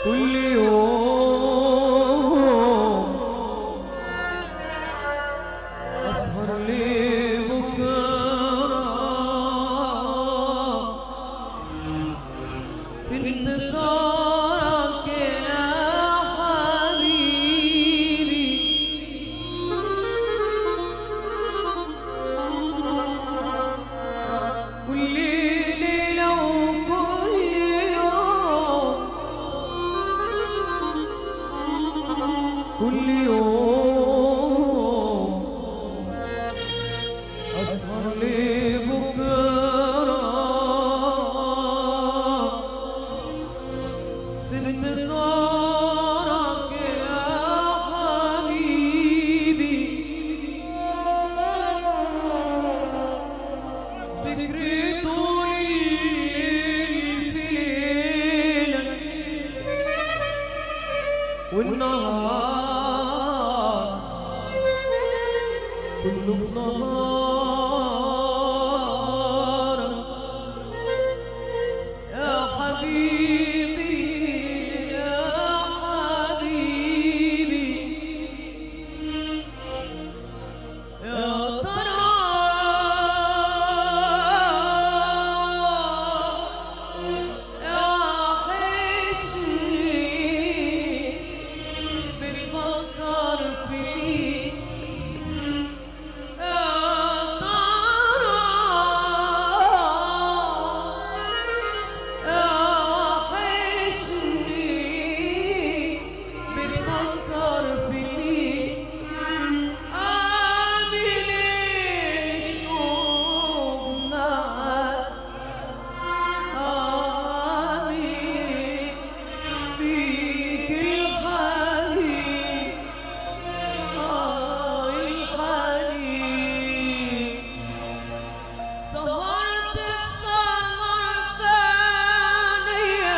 كل يوم أسهر لبكرة في انتصارك يا حبيبي كل ليلة وكل يوم كل يوم أسهر لبكرة في انتظارك يا حبيبي فكري طول الليل في ليلك والنهار كله في نهارك يا حبيبي يا حبيبي يا ترى يا حسني بتفكر فيك يا ترى يا حسني بتفكر فيك عامل الشوق معاك عامل فيك الحنين آه الحنين سهرت السهر ثانية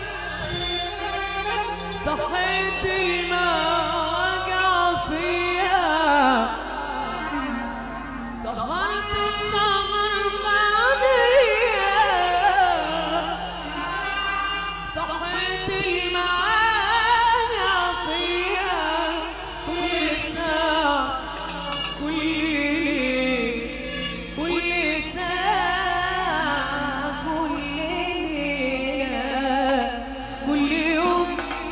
صحيت المواجع فيها سهرت السهر ثانية صحيت المواجع فيها كل ساعة كل كل ساعة كل ليلة كل يوم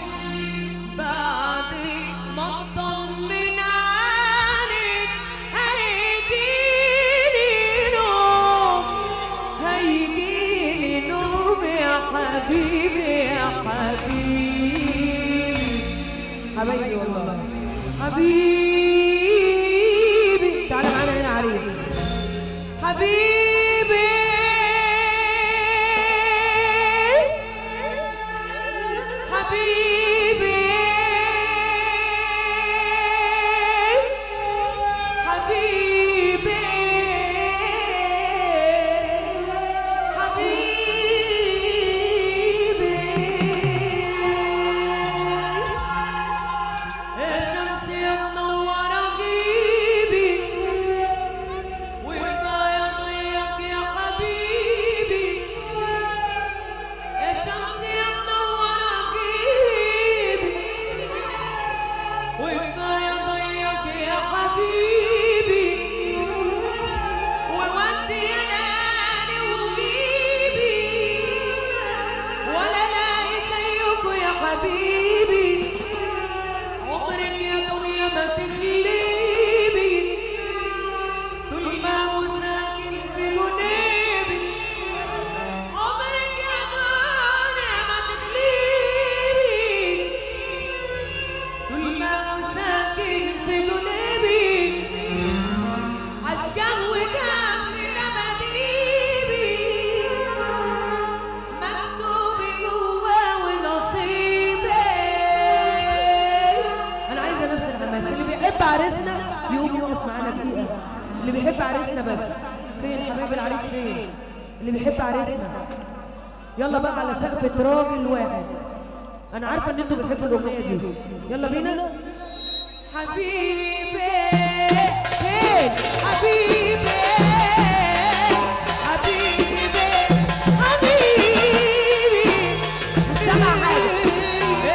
بعد ما اطمن عليك هيجيلي نوم هيجيلي نوم يا حبيبي يا حبيبي حبيبي والله حبيبي تعالى معانا هنا عريس حبيبي حبيبي حبيبي حبيبي يا شمس يا منورة غيبي وكفاية ضيق يا حبيبي يا شمس يا منورة غيبي وكفاية ضيق يا حبيبي وودي ليالي وغيبي ولا لاقي زيكوا يا حبيبي عمرك يا دنيا ما تغلبي طول ما هو ساكن في جنبي عمرك يا دنيا ما تغلبي طول ما هو ساكن في جنبي عالجو كافي لمديبي مكتوب جوا ونصيبي انا عايزه نفس الحماس اللي بيحب عريسنا يقوم يقف معانا دقيقه اللي بيحب عريسنا بس فين حبيب العريس فين اللي بيحب عريسنا يلا بقى على سقفة راجل واحد انا عارفه ان انتوا بتحبوا الاغنيه دي يلا بينا حبيبي فين حبيبي حبيبي حبيبي سمع حاجه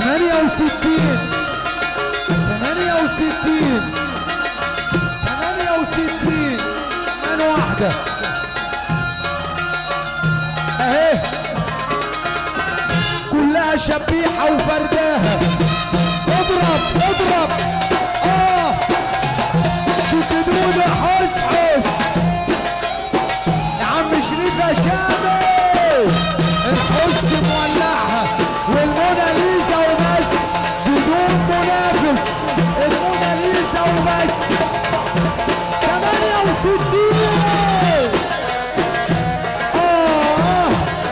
ثمانية وستين ثمانية وستين ثمانية وستين كمان واحدة اهي كلها شبيحة وفرداها اضرب اضرب اه شددونا حس حس يا عم شريف يا شامي الحس مولعها والموناليزا وبس بدون منافس الموناليزا وبس 68 اه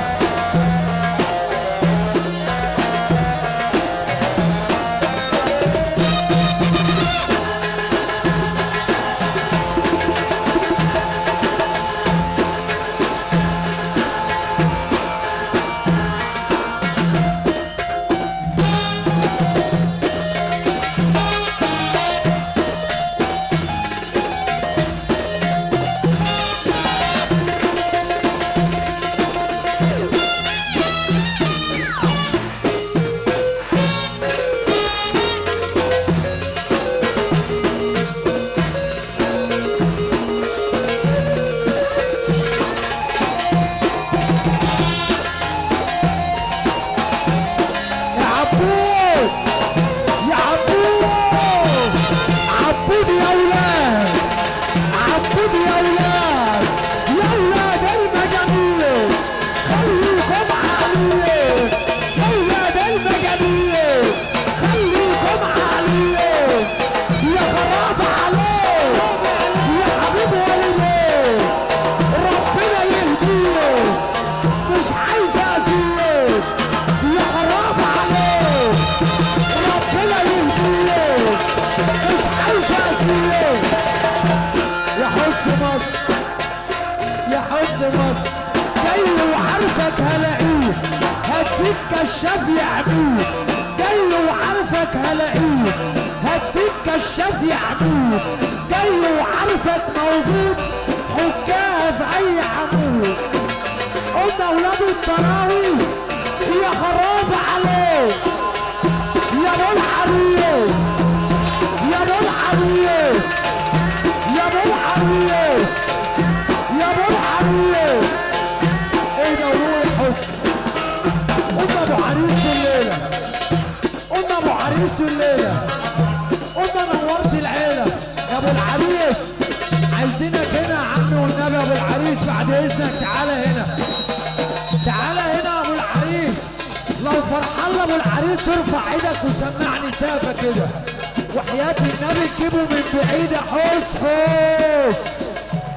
يا عبود يا عبود عبود يا ولاد عبود يا ولاد يا ولاد المجاميع خليكم عاليين يا ولاد المجاميع خليكم عاليين يا خراب عليك يا حبيب والديك ربنا يهديك مش عايز ازيد يا خراب عليك ربنا يهديك مش عايز ازيد يا حس مصر يا حس مصر جاي وعارفك هلاقيه هديك كشاف يعميه جاي وعارفك هلاقيه هديك كشاف يعميه جاي وعارفك موجود حكاها في اي عمود قلنا اولاد التراوي يا خراب عليك يا ابو العريس يا ابو العريس يا ابو العريس يا ابو العريس ايه ده وروح حس قلنا ابو عريس الليله قلنا ابو عريس الليله قلنا نورت العيله يا ابو العريس عايزينك هنا يا عمي والنبي يا ابو العريس بعد اذنك تعالى هنا تعالى هنا يا ابو العريس لو فرحان ابو العريس ارفع ايدك وسمعني سافه كده وحياة النبي تجيبه من بعيد يا حس حس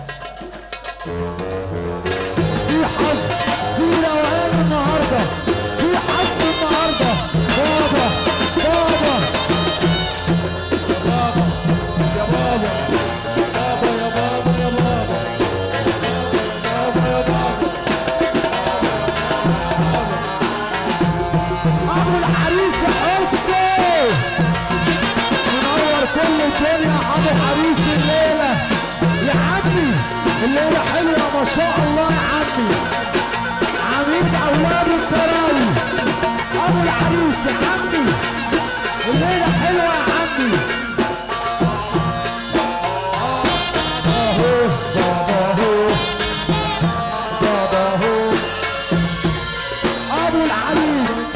في حظ في روقان النهارده في حظ النهارده بابا بابا يا بابا بابا يا بابا يا بابا بابا يا بابا ابو العريس حسي منور كل الدنيا ابو عريس الليله يا عمي الليله حلوه ما شاء الله يا عمي عميد اولاد التراوي ابو العريس يا عمي الليله حلوه يا عمي اهو بابا اهو بابا اهو ابو العريس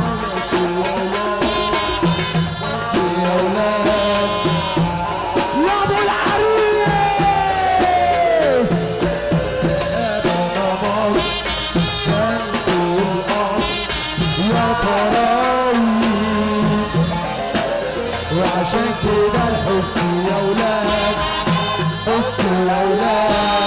يا ولاد يا ابو العريس يا بابا مصر بنت القصر يا طراوي وعشان كده الحس يا ولاد حس يا ولاد